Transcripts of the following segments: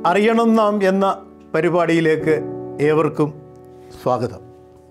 അറിയണം നാം എന്ന പരിപാടിയിലേക്ക് ഏവർക്കും സ്വാഗതം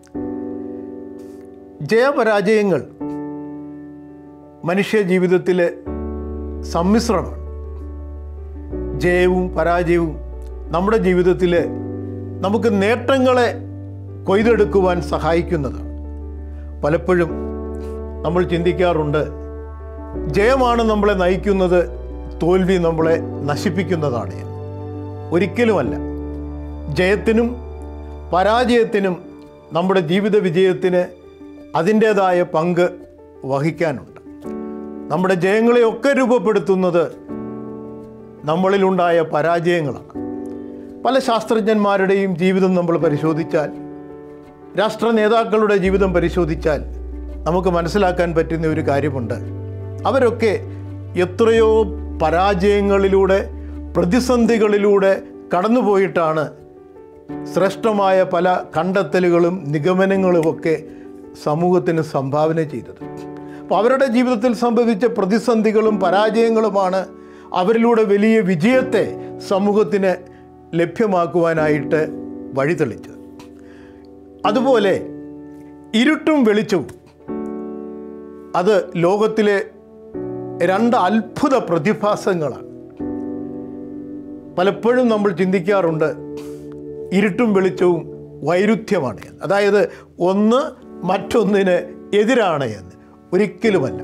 ജയപരാജയങ്ങൾ മനുഷ്യ ജീവിതത്തിലെ സമ്മിശ്രമാണ് ജയവും പരാജയവും നമ്മുടെ ജീവിതത്തിൽ നമുക്ക് നേട്ടങ്ങളെ കൊയ്തെടുക്കുവാൻ സഹായിക്കുന്നതാണ് പലപ്പോഴും നമ്മൾ ചിന്തിക്കാറുണ്ട് ജയമാണ് നമ്മളെ നയിക്കുന്നത് തോൽവി നമ്മളെ നശിപ്പിക്കുന്നതാണ് എന്ന്. ഒരിക്കലുമല്ല ജയത്തിനും പരാജയത്തിനും നമ്മുടെ ജീവിത വിജയത്തിന് അതിൻ്റേതായ പങ്ക് വഹിക്കാനുണ്ട് നമ്മുടെ ജയങ്ങളെയൊക്കെ രൂപപ്പെടുത്തുന്നത് നമ്മളിലുണ്ടായ പരാജയങ്ങളാണ് പല ശാസ്ത്രജ്ഞന്മാരുടെയും ജീവിതം നമ്മൾ പരിശോധിച്ചാൽ രാഷ്ട്ര നേതാക്കളുടെ ജീവിതം പരിശോധിച്ചാൽ നമുക്ക് മനസ്സിലാക്കാൻ പറ്റുന്ന ഒരു കാര്യമുണ്ട് അവരൊക്കെ എത്രയോ പരാജയങ്ങളിലൂടെ പ്രതിസന്ധികളിലൂടെ കടന്നുപോയിട്ടാണ് ശ്രേഷ്ഠമായ പല കണ്ടെത്തലുകളും നിഗമനങ്ങളുമൊക്കെ സമൂഹത്തിന് സംഭാവന ചെയ്തത് അപ്പോൾ അവരുടെ ജീവിതത്തിൽ സംഭവിച്ച പ്രതിസന്ധികളും പരാജയങ്ങളുമാണ് അവരിലൂടെ വലിയ വിജയത്തെ സമൂഹത്തിന് ലഭ്യമാക്കുവാനായിട്ട് വഴിതെളിച്ചത് അതുപോലെ ഇരുട്ടും വെളിച്ചവും അത് ലോകത്തിലെ രണ്ട് അത്ഭുത പ്രതിഭാസങ്ങളാണ് പലപ്പോഴും നമ്മൾ ചിന്തിക്കാറുണ്ട് ഇരുട്ടും വെളിച്ചവും വൈരുദ്ധ്യമാണ് എന്ന് അതായത് ഒന്ന് മറ്റൊന്നിന് എതിരാണ് എന്ന് ഒരിക്കലുമല്ല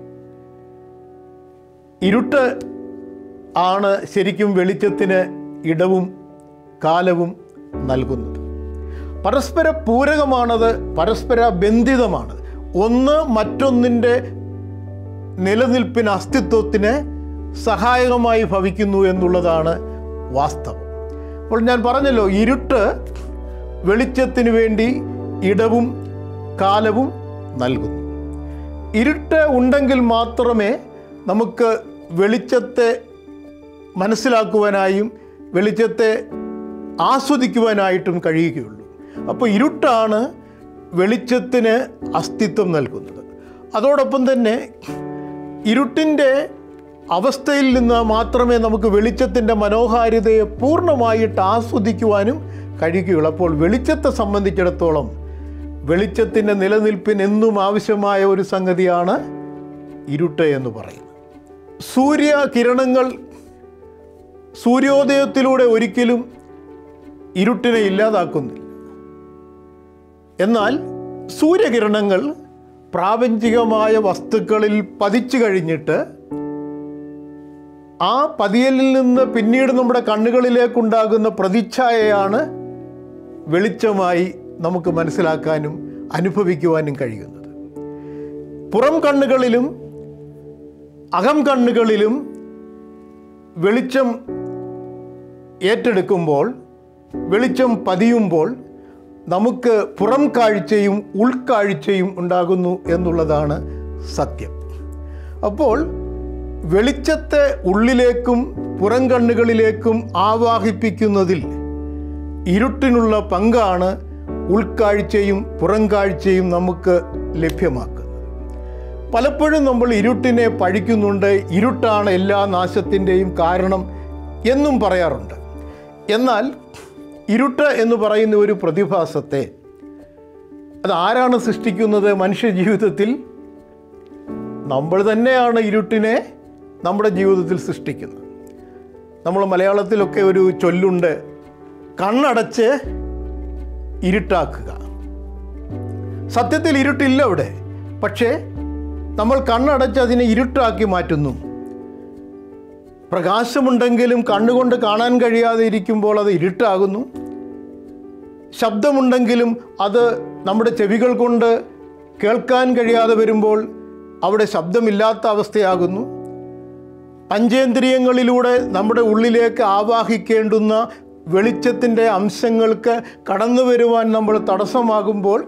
ഇരുട്ട് ആണ് ശരിക്കും വെളിച്ചത്തിന് ഇടവും കാലവും നൽകുന്നത് പരസ്പര പൂരകമാണത് പരസ്പര ബന്ധിതമാണത് ഒന്ന് മറ്റൊന്നിൻ്റെ നിലനിൽപ്പിന് അസ്തിത്വത്തിന് സഹായകമായി ഭവിക്കുന്നു എന്നുള്ളതാണ് വാസ്തവം അപ്പോൾ ഞാൻ പറഞ്ഞല്ലോ ഇരുട്ട് വെളിച്ചത്തിന് വേണ്ടി ഇടവും കാലവും നൽകുന്നു ഇരുട്ട് ഉണ്ടെങ്കിൽ മാത്രമേ നമുക്ക് വെളിച്ചത്തെ മനസ്സിലാക്കുവാനായും വെളിച്ചത്തെ ആസ്വദിക്കുവാനായിട്ടും കഴിയുകയുള്ളൂ അപ്പോൾ ഇരുട്ടാണ് വെളിച്ചത്തിന് അസ്തിത്വം നൽകുന്നത് അതോടൊപ്പം തന്നെ ഇരുട്ടിൻ്റെ അവസ്ഥയിൽ നിന്ന് മാത്രമേ നമുക്ക് വെളിച്ചത്തിൻ്റെ മനോഹാരിതയെ പൂർണ്ണമായിട്ട് ആസ്വദിക്കുവാനും കഴിയുകയുള്ളൂ അപ്പോൾ വെളിച്ചത്തെ സംബന്ധിച്ചിടത്തോളം വെളിച്ചത്തിൻ്റെ നിലനിൽപ്പിന് എന്നും ആവശ്യമായ ഒരു സംഗതിയാണ് ഇരുട്ട് എന്ന് പറയുന്നത് സൂര്യകിരണങ്ങൾ സൂര്യോദയത്തിലൂടെ ഒരിക്കലും ഇരുട്ടിനെ ഇല്ലാതാക്കുന്നില്ല എന്നാൽ സൂര്യകിരണങ്ങൾ പ്രാപഞ്ചികമായ വസ്തുക്കളിൽ പതിച്ചു കഴിഞ്ഞിട്ട് ആ പതിയലിൽ നിന്ന് പിന്നീട് നമ്മുടെ കണ്ണുകളിലേക്കുണ്ടാകുന്ന പ്രതിച്ഛായയാണ് വെളിച്ചമായി നമുക്ക് മനസ്സിലാക്കാനും അനുഭവിക്കുവാനും കഴിയുന്നത് പുറം കണ്ണുകളിലും അകം കണ്ണുകളിലും വെളിച്ചം ഏറ്റെടുക്കുമ്പോൾ വെളിച്ചം പതിയുമ്പോൾ നമുക്ക് പുറം കാഴ്ചയും ഉൾക്കാഴ്ചയും ഉണ്ടാകുന്നു എന്നുള്ളതാണ് സത്യം അപ്പോൾ വെളിച്ചത്തെ ഉള്ളിലേക്കും പുറം കണ്ണുകളിലേക്കും ആവാഹിപ്പിക്കുന്നതിൽ ഇരുട്ടിനുള്ള പങ്കാണ് ഉൾക്കാഴ്ചയും പുറം കാഴ്ചയും നമുക്ക് ലഭ്യമാക്കുന്നത് പലപ്പോഴും നമ്മൾ ഇരുട്ടിനെ പഴിക്കുന്നുണ്ട് ഇരുട്ടാണ് എല്ലാ നാശത്തിൻ്റെയും കാരണം എന്നും പറയാറുണ്ട് എന്നാൽ ഇരുട്ട് എന്ന് പറയുന്ന ഒരു പ്രതിഭാസത്തെ അത് ആരാണ് സൃഷ്ടിക്കുന്നത് മനുഷ്യ ജീവിതത്തിൽ നമ്മൾ തന്നെയാണ് ഇരുട്ടിനെ നമ്മുടെ ജീവിതത്തിൽ സൃഷ്ടിക്കുന്നത് നമ്മൾ മലയാളത്തിലൊക്കെ ഒരു ചൊല്ലുണ്ട് കണ്ണടച്ച് ഇരുട്ടാക്കുക സത്യത്തിൽ ഇരുട്ടില്ല അവിടെ പക്ഷേ നമ്മൾ കണ്ണടച്ച് അതിനെ ഇരുട്ടാക്കി മാറ്റുന്നു പ്രകാശമുണ്ടെങ്കിലും കണ്ണുകൊണ്ട് കാണാൻ കഴിയാതെ ഇരിക്കുമ്പോൾ അത് ഇരുട്ടാകുന്നു ശബ്ദമുണ്ടെങ്കിലും അത് നമ്മുടെ ചെവികൾ കൊണ്ട് കേൾക്കാൻ കഴിയാതെ വരുമ്പോൾ അവിടെ ശബ്ദമില്ലാത്ത അവസ്ഥയാകുന്നു പഞ്ചേന്ദ്രിയങ്ങളിലൂടെ നമ്മുടെ ഉള്ളിലേക്ക് ആവാഹിക്കേണ്ടുന്ന വെളിച്ചത്തിൻ്റെ അംശങ്ങൾക്ക് കടന്നു വരുവാൻ നമ്മൾ തടസ്സമാകുമ്പോൾ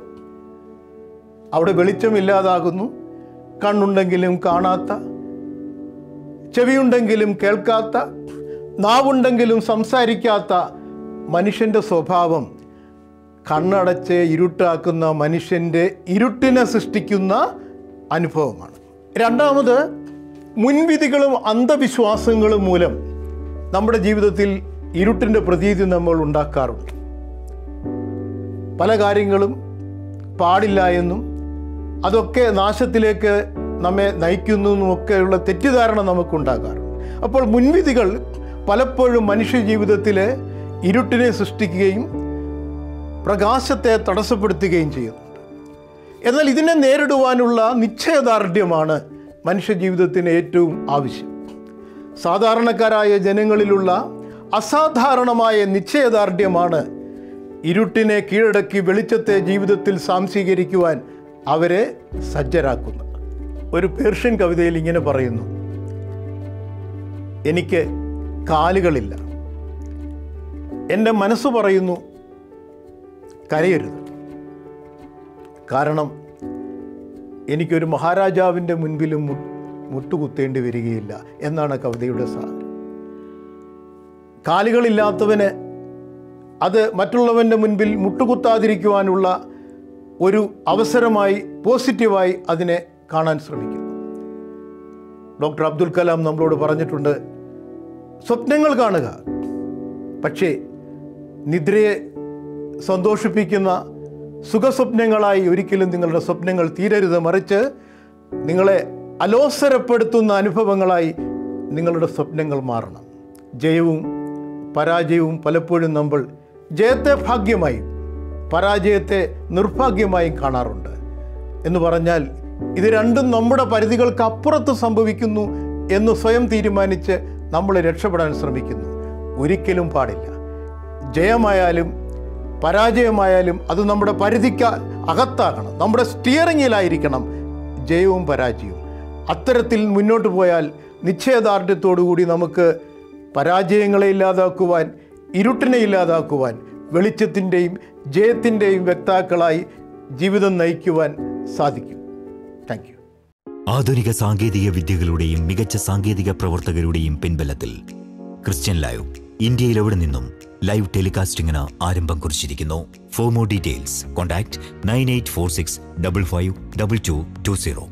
അവിടെ വെളിച്ചമില്ലാതാകുന്നു കണ്ണുണ്ടെങ്കിലും കാണാത്ത ചെവിയുണ്ടെങ്കിലും കേൾക്കാത്ത നാവുണ്ടെങ്കിലും സംസാരിക്കാത്ത മനുഷ്യൻ്റെ സ്വഭാവം കണ്ണടച്ച് ഇരുട്ടാക്കുന്ന മനുഷ്യൻ്റെ ഇരുട്ടിനെ സൃഷ്ടിക്കുന്ന അനുഭവമാണ് രണ്ടാമത് മുൻവിധികളും അന്ധവിശ്വാസങ്ങളും മൂലം നമ്മുടെ ജീവിതത്തിൽ ഇരുട്ടിൻ്റെ പ്രതീതി നമ്മൾ ഉണ്ടാക്കാറുണ്ട് പല കാര്യങ്ങളും പാടില്ല എന്നും അതൊക്കെ നാശത്തിലേക്ക് നമ്മെ നയിക്കുന്നു എന്നുമൊക്കെയുള്ള തെറ്റിദ്ധാരണ നമുക്കുണ്ടാകാറുണ്ട് അപ്പോൾ മുൻവിധികൾ പലപ്പോഴും മനുഷ്യ ജീവിതത്തിലെ ഇരുട്ടിനെ സൃഷ്ടിക്കുകയും പ്രകാശത്തെ തടസ്സപ്പെടുത്തുകയും ചെയ്യുന്നുണ്ട് എന്നാൽ ഇതിനെ നേരിടുവാനുള്ള നിശ്ചയദാർഢ്യമാണ് മനുഷ്യ ജീവിതത്തിന് ഏറ്റവും ആവശ്യം സാധാരണക്കാരായ ജനങ്ങളിലുള്ള അസാധാരണമായ നിശ്ചയദാർഢ്യമാണ് ഇരുട്ടിനെ കീഴടക്കി വെളിച്ചത്തെ ജീവിതത്തിൽ സാംശീകരിക്കുവാൻ അവരെ സജ്ജരാക്കുന്നത് ഒരു പേർഷ്യൻ കവിതയിൽ ഇങ്ങനെ പറയുന്നു എനിക്ക് കാലുകളില്ല എൻ്റെ മനസ്സ് പറയുന്നു കരയരുത് കാരണം എനിക്കൊരു മഹാരാജാവിൻ്റെ മുൻപിലും മു- മുട്ടുകുത്തേണ്ടി വരികയില്ല എന്നാണ് കവിതയുടെ സാരം കാലുകളില്ലാത്തവന് അത് മറ്റുള്ളവൻ്റെ മുൻപിൽ മുട്ടുകുത്താതിരിക്കുവാനുള്ള ഒരു അവസരമായി പോസിറ്റീവായി അതിനെ കാണാൻ ശ്രമിക്കുന്നു ഡോക്ടർ അബ്ദുൽ കലാം നമ്മളോട് പറഞ്ഞിട്ടുണ്ട് സ്വപ്നങ്ങൾ കാണുക പക്ഷേ നിദ്രയെ സന്തോഷിപ്പിക്കുന്ന സുഖസ്വപ്നങ്ങളായി ഒരിക്കലും നിങ്ങളുടെ സ്വപ്നങ്ങൾ തീരരുത് മറിച്ച് നിങ്ങളെ അലോസരപ്പെടുത്തുന്ന അനുഭവങ്ങളായി നിങ്ങളുടെ സ്വപ്നങ്ങൾ മാറണം ജയവും പരാജയവും പലപ്പോഴും നമ്മൾ ജയത്തെ ഭാഗ്യമായും പരാജയത്തെ നിർഭാഗ്യമായും കാണാറുണ്ട് എന്ന് പറഞ്ഞാൽ ഇത് രണ്ടും നമ്മുടെ പരിധികൾക്ക് അപ്പുറത്ത് സംഭവിക്കുന്നു എന്ന് സ്വയം തീരുമാനിച്ച് നമ്മൾ രക്ഷപ്പെടാൻ ശ്രമിക്കുന്നു ഒരിക്കലും പാടില്ല ജയമായാലും പരാജയമായാലും അത് നമ്മുടെ പരിധിക്ക് അകത്താകണം നമ്മുടെ സ്റ്റിയറിങ്ങിലായിരിക്കണം ജയവും പരാജയവും അത്തരത്തിൽ മുന്നോട്ട് പോയാൽ നിശ്ചയദാർഢ്യത്തോടുകൂടി നമുക്ക് പരാജയങ്ങളെ ഇല്ലാതാക്കുവാൻ ഇരുട്ടിനെ ഇല്ലാതാക്കുവാൻ വെളിച്ചത്തിൻ്റെയും ജയത്തിൻ്റെയും വ്യക്താക്കളായി ജീവിതം നയിക്കുവാൻ സാധിക്കും താങ്ക് യു ആധുനിക സാങ്കേതിക വിദ്യകളുടെയും മികച്ച സാങ്കേതിക പ്രവർത്തകരുടെയും പിൻബലത്തിൽ ക്രിസ്ത്യൻ ലൈവ് ഇന്ത്യയിൽ എവിടെ നിന്നും ലൈവ് ടെലികാസ്റ്റിംഗിന് ആരംഭം കുറിച്ചിരിക്കുന്നു for more details contact nine eight four six double five double two two zero